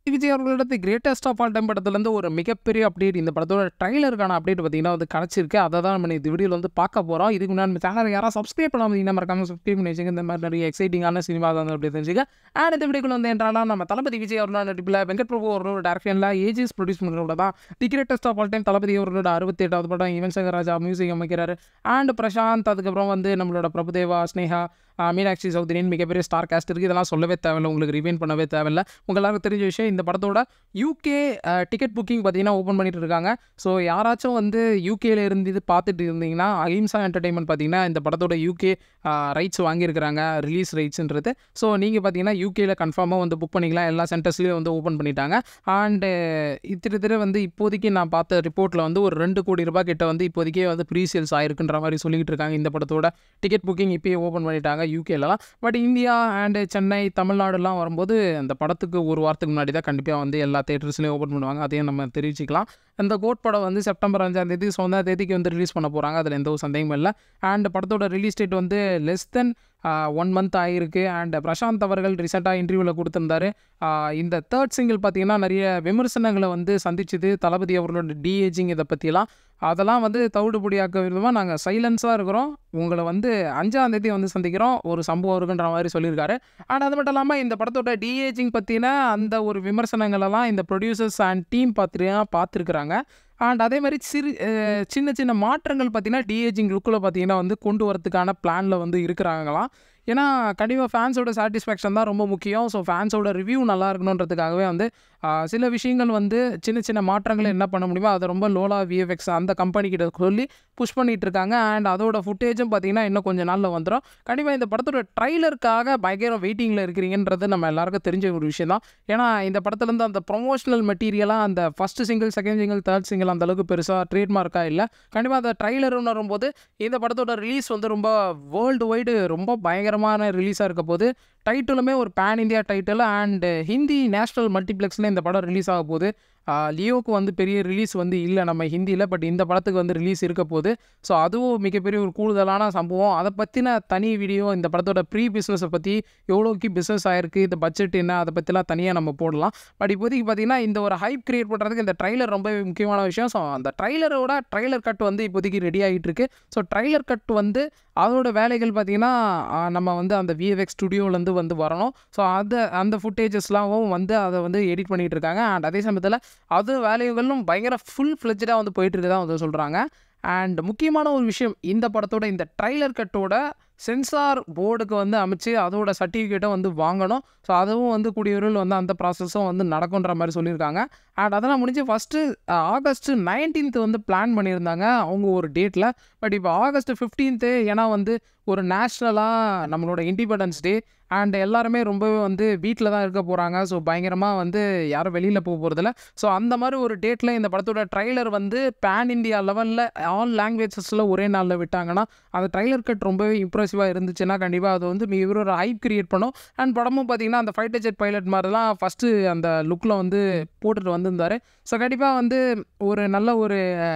விஜய் அவர்களோட the greatest of all time படத்துலேருந்து ஒரு மிகப்பெரிய அப்டேட் இந்த படத்தோட ட்ரைலருக்கான அப்டேட் பார்த்தீங்கன்னா வந்து கிடச்சிருக்கு அதை தான் நம்ம இந்த வீடியோவில் வந்து பார்க்க போகிறோம் இதுக்கு முன்னாடி நம்ம சேனல் யாராவது சப்ஸ்கிரைப் பண்ணாமல் இருந்தீங்கன்னா மறக்காம சப்ஸ்கிரைப் பண்ணி வச்சுங்க இந்த மாதிரி நிறைய எக்ஸைட்டிங்கான சினிமா தான் அப்படி தெரிஞ்சுக்க அண்ட் இந்த வீடியோக்குள்ள வந்து என்றாலும் நம்ம தளபதி விஜய் அவர்களோட நடிப்பில் வெங்கட் பிரபு அவர்களோட டேரக்ஷனில் ஏஜிஸ் ப்ரொடியூஸ் பண்ணுறதோட தான் the greatest of all time Thalapathy அவர்களோட அறுபத்தி எட்டாவது படம் யுவன் சங்கர் ராஜா மியூசிக் அமைக்கிறாரு அண்ட் பிரசாந்த் அதுக்கப்புறம் வந்து நம்மளோட பிரபுதேவா ஸ்னேகா ஆஹ் மீனாட்சி சௌத்ரியின் மிகப்பெரிய ஸ்டார் காஸ்ட் இருக்குது இதெல்லாம் சொல்லவே தேவையில்ல உங்களுக்கு ரிவைன் பண்ணவே தேவையில்ல உங்க எல்லாருக்கும் தெரிஞ்ச விஷயம் இந்த படத்தோட யூகே டிக்கெட் புக்கிங் பார்த்தீங்கன்னா ஓப்பன் பண்ணிட்டு இருக்காங்க ஸோ யாராச்சும் வந்து யூகேல இருந்து இது பார்த்துட்டு இருந்தீங்கன்னா அஹிம்சா என்டர்டைன்மெண்ட் பார்த்தீங்கன்னா இந்த படத்தோட யூகே ரைட்ஸ் வாங்கியிருக்கிறாங்க ரிலீஸ் ரைட்ஸ்ன்றது ஸோ நீங்கள் பார்த்தீங்கன்னா யூகேல கன்ஃபார்மாக வந்து புக் பண்ணிக்கலாம் எல்லா சென்டர்ஸ்லேயும் வந்து ஓப்பன் பண்ணிட்டாங்க அண்டு இத்திரு திரு வந்து இப்போதைக்கு நான் பார்த்த ரிப்போர்ட்டில் வந்து ஒரு ரெண்டு கோடி ரூபாய் கிட்ட வந்து இப்போதைக்கே வந்து ப்ரீ சேல்ஸ் ஆயிருக்குன்ற மாதிரி சொல்லிக்கிட்டு இருக்காங்க இந்த படத்தோட டிக்கெட் புக்கிங் இப்போயே ஓப்பன் பண்ணிட்டாங்க யூகேலலாம் பட் இந்தியா அண்டு சென்னை தமிழ்நாடுலாம் வரும்போது அந்த படத்துக்கு ஒரு வாரத்துக்கு முன்னாடி தான் கண்டிப்பாக வந்து எல்லா தேட்டர்ஸ்லையும் ஓப்பன் பண்ணுவாங்க அதையும் நம்ம தெரிவிச்சிக்கலாம் அந்த கோட் படம் வந்து செப்டம்பர் அஞ்சாம் தேதி சொந்த தேதிக்கு வந்து ரிலீஸ் பண்ண போகிறாங்க அதில் எந்த ஒரு சந்தேகமும் இல்லை அண்ட் படத்தோட ரிலீஸ் டேட் வந்து லெஸ் தென் ஒன் மந்த் ஆகிருக்கு அண்ட் பிரசாந்த் அவர்கள் ரீசெண்டாக இன்டர்வியூவில் கொடுத்துருந்தாரு ஆஹ் இந்த தேர்ட் சிங்கிள் பார்த்தீங்கன்னா நிறைய விமர்சனங்களை வந்து சந்திச்சுது தளபதி அவர்களோட டிஏஜிங் இதை பற்றிலாம் அதெல்லாம் வந்து தவிடுபடியாக்க விதமாக நாங்கள் சைலன்ஸாக இருக்கிறோம் உங்களை வந்து அஞ்சாம் தேதி வந்து சந்திக்கிறோம் ஒரு சம்பவம் இருக்குன்ற மாதிரி சொல்லியிருக்காரு அண்ட் அது மட்டும் இல்லாமல் இந்த படத்தோட டிஏஜிங் பற்றின அந்த ஒரு விமர்சனங்களெல்லாம் இந்த ப்ரொடியூசர்ஸ் அண்ட் டீம் பார்த்துட்டு பார்த்துருக்குறாங்க அண்ட் அதே மாதிரி சிறு அஹ் சின்ன சின்ன மாற்றங்கள் பார்த்தீங்கன்னா டிஏஜிங் லுக்கில் பார்த்தீங்கன்னா வந்து கொண்டு வரதுக்கான பிளானில் வந்து இருக்கிறாங்களாம் ஏன்னா கண்டிப்பாக ஃபேன்ஸோட சாட்டிஸ்ஃபேக்ஷன் தான் ரொம்ப முக்கியம் ஸோ ஃபேன்ஸோட ரிவ்யூ நல்லா இருக்கணுன்றதுக்காகவே வந்து ஆஹ் சில விஷயங்கள் வந்து சின்ன சின்ன மாற்றங்களை என்ன பண்ண முடியுமோ அதை ரொம்ப லோலா விஎஃப்எக்ஸ் அந்த கம்பெனி கிட்ட சொல்லி புஷ் பண்ணிட்டு இருக்காங்க அண்ட் அதோட ஃபுட்டேஜும் பார்த்தீங்கன்னா இன்னும் கொஞ்சம் நாளில் வந்துடும் கண்டிப்பாக இந்த படத்தோட ட்ரைலருக்காக பயங்கர வெயிட்டிங்கில் இருக்கிறீங்கன்றது நம்ம எல்லாருக்கும் தெரிஞ்ச ஒரு விஷயம் தான் ஏன்னா இந்த படத்துலேருந்து அந்த ப்ரொமோஷனல் மெட்டீரியலாக அந்த first single second single third single அந்த அளவுக்கு பெருசாக ட்ரேட்மார்க்காக இல்லை கண்டிப்பாக அந்த ட்ரைலர்னு வரும்போது இந்த படத்தோட ரிலீஸ் வந்து ரொம்ப வேர்ல்டு வைடு ரொம்ப பயங்கரமான ரிலீஸாக இருக்க போது டைட்டிலுமே ஒரு pan India title and Hindi national மல்டிப்ளெக்ஸில் இந்த படம் ரிலீஸ் ஆக போகுது ஆஹ் லியோவுக்கு வந்து பெரிய ரிலீஸ் வந்து இல்லை நம்ம ஹிந்தியில் பட் இந்த படத்துக்கு வந்து ரிலீஸ் இருக்க போகுது ஸோ அதுவும் மிகப்பெரிய ஒரு கூடுதலான சம்பவம் அதை பற்றின தனி வீடியோ இந்த படத்தோட ப்ரீ பிஸ்னஸை பற்றி எவ்வளோக்கு பிஸ்னஸ் ஆயிருக்கு இந்த பட்ஜெட் என்ன அதை பற்றிலாம் தனியாக நம்ம போடலாம் பட் இப்போதைக்கு பார்த்தீங்கன்னா இந்த ஒரு ஹைப் கிரியேட் பண்ணுறதுக்கு இந்த ட்ரைலர் ரொம்ப முக்கியமான விஷயம் ஸோ அந்த ட்ரைலரோட ட்ரைலர் கட் வந்து இப்போதைக்கு ரெடி ஆகிட்டு இருக்கு ஸோ ட்ரைலர் கட் வந்து அதோட வேலைகள் பார்த்தீங்கன்னா ஆஹ் நம்ம வந்து அந்த விஎஃப்எக்ஸ் ஸ்டுடியோலேருந்து வந்து வரணும் ஸோ அதை அந்த ஃபுட்டேஜஸ்லாம் வந்து அதை வந்து எடிட் பண்ணிகிட்டு இருக்காங்க அண்ட் அதே சமயத்தில் அது வேலைகளும் பயங்கர ஃபுல் ஃப்ளெஜ்டாக வந்து போயிட்டு இருக்குதா வந்து சொல்கிறாங்க அண்ட் முக்கியமான ஒரு விஷயம் இந்த படத்தோட இந்த ட்ரைலர் கட்டோட சென்சார் போர்டுக்கு வந்து அமைச்சு அதோட சர்டிஃபிகேட்டை வந்து வாங்கணும் ஸோ அதுவும் வந்து கூடிய விரைவில் வந்து அந்த ப்ராசஸும் வந்து நடக்குன்ற மாதிரி சொல்லியிருக்காங்க அண்ட் அதெல்லாம் முடிஞ்சு ஃபஸ்ட்டு ஆகஸ்ட் நைன்டீன்த் வந்து பிளான் பண்ணியிருந்தாங்க அவங்க ஒரு டேட்டில் பட் இப்போ ஆகஸ்ட் ஃபிஃப்டீன்த்து ஏன்னா வந்து ஒரு நேஷ்னலாக நம்மளோட இண்டிபெண்டன்ஸ் டே அண்ட் எல்லாருமே ரொம்பவே வந்து வீட்டில் தான் இருக்க போகிறாங்க ஸோ பயங்கரமாக வந்து யாரும் வெளியில் போக போகிறதில்ல ஸோ அந்த மாதிரி ஒரு டேட்டில் இந்த படத்தோட ட்ரைலர் வந்து பேன் இந்தியா லெவலில் ஆல் லாங்குவேஜஸில் ஒரே நாளில் விட்டாங்கன்னா அந்த ட்ரைலர் கட் ரொம்பவே இம்ப்ரெசிவாக இருந்துச்சுன்னா கண்டிப்பாக அது வந்து மிக ஒரு ஹைப் கிரியேட் பண்ணும் அண்ட் படமும் பார்த்தீங்கன்னா அந்த ஃபைட்டர் ஜெட் பைலட் மாதிரிலாம் ஃபஸ்ட்டு அந்த லுக்கில் வந்து போட்டுட்டு வந்திருந்தாரு ஸோ கண்டிப்பாக வந்து ஒரு நல்ல ஒரு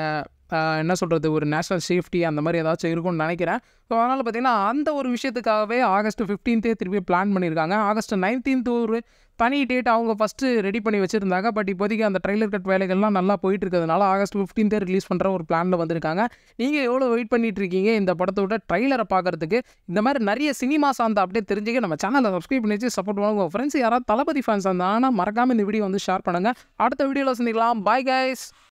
ஆஹ் என்ன சொல்கிறது ஒரு நேஷனல் சேஃப்டி அந்த மாதிரி ஏதாச்சும் இருக்கும்னு நினைக்கிறேன் ஸோ அதனால் பார்த்தீங்கன்னா அந்த ஒரு விஷயத்துக்காகவே ஆகஸ்ட் ஃபிஃப்டீன்த்தே திருப்பி பிளான் பண்ணியிருக்காங்க ஆகஸ்ட் நைன்டீன்த் ஒரு தனி டேட் அவங்க ஃபஸ்ட்டு ரெடி பண்ணி வச்சுருந்தாங்க பட் இப்போதைக்கு அந்த ட்ரைலர் கட் வேலைகள்லாம் நல்லா போயிட்டு இருக்கிறதுனால ஆகஸ்ட் ஃபிஃப்டீன்த்தே ரிலீஸ் பண்ணுற ஒரு பிளானில் வந்திருக்காங்க நீங்கள் எவ்வளோ வெயிட் பண்ணிட்டு இருக்கீங்க இந்த படத்தோட ட்ரைலரை பார்க்கறதுக்கு இந்த மாதிரி நிறைய சினிமா சார்ந்த அப்படியே தெரிஞ்சுக்க நம்ம சேனலை சப்ஸ்கிரைப் பண்ணி வச்சு சப்போர்ட் பண்ணுங்க உங்கள் ஃப்ரெண்ட்ஸ் யாராவது தளபதி ஃபேன்ஸ் இருந்தாங்கன்னா மறக்காமல் இந்த வீடியோ வந்து ஷேர் பண்ணுங்கள் அடுத்த வீடியோவில் சந்திக்கலாம் பாய் கைஸ்